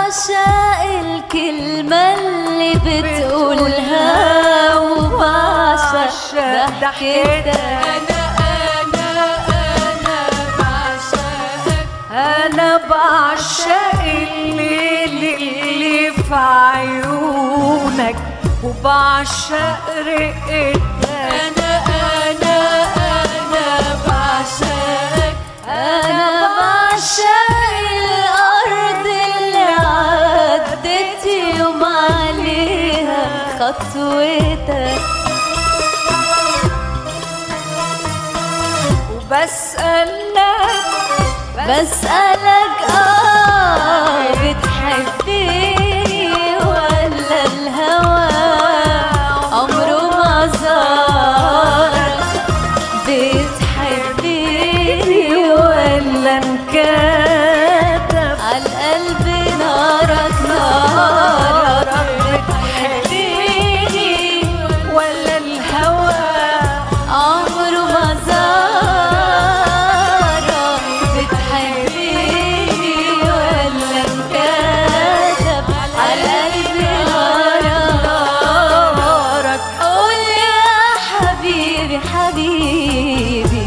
بعشق الكلمة اللي بتقولها وبعشق ضحكتك أنا بعشق الليل اللي في عيونك وبعشق رقتك أنا أنا أنا بعشقك أنا بعشق الأرض اللي عدت يوم عليها خطوتك وبسألك بسألك آه بتحبني ولا الهوى عمره ما زارك بتحبني ولا انكتب عالقلب نارك نارك بتحبني ولا الهوى عمره ما زارك بتحبني ولا انكتب على قلبي نارك قول يا حبيبي حبيبي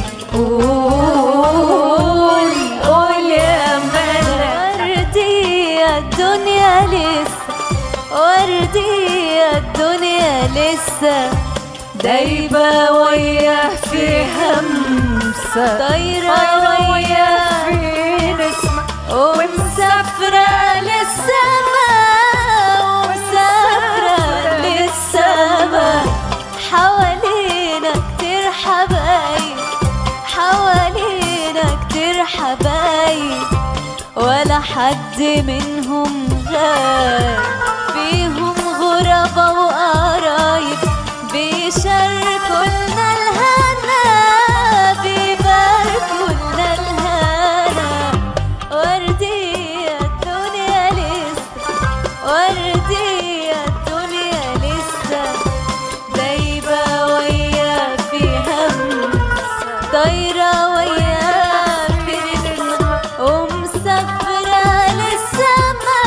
قول قول يا ملك وردي يا الدنيا لسه وردي يا الدنيا لسه دايبة وياه في همسة طايرة وياه في نسمة ومسافرة للسما ومسافرة للسما حوالينا كتير حبايب حوالينا كتير حبايب ولا حد منهم غايب فيهم غربة وقرايب بيشاركوا لنا الهنا بيباركوا لنا الهنا وردية الدنيا لسه وردية الدنيا لسه دايبة وياه في همسة طايرة وياه في نسمة ومسافرة للسما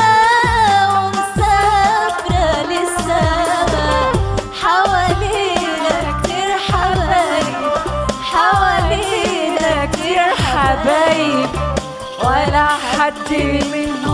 ومسافرة للسما حوالينا كتير حبايب حوالينا كتير حبايب ولا حد منهم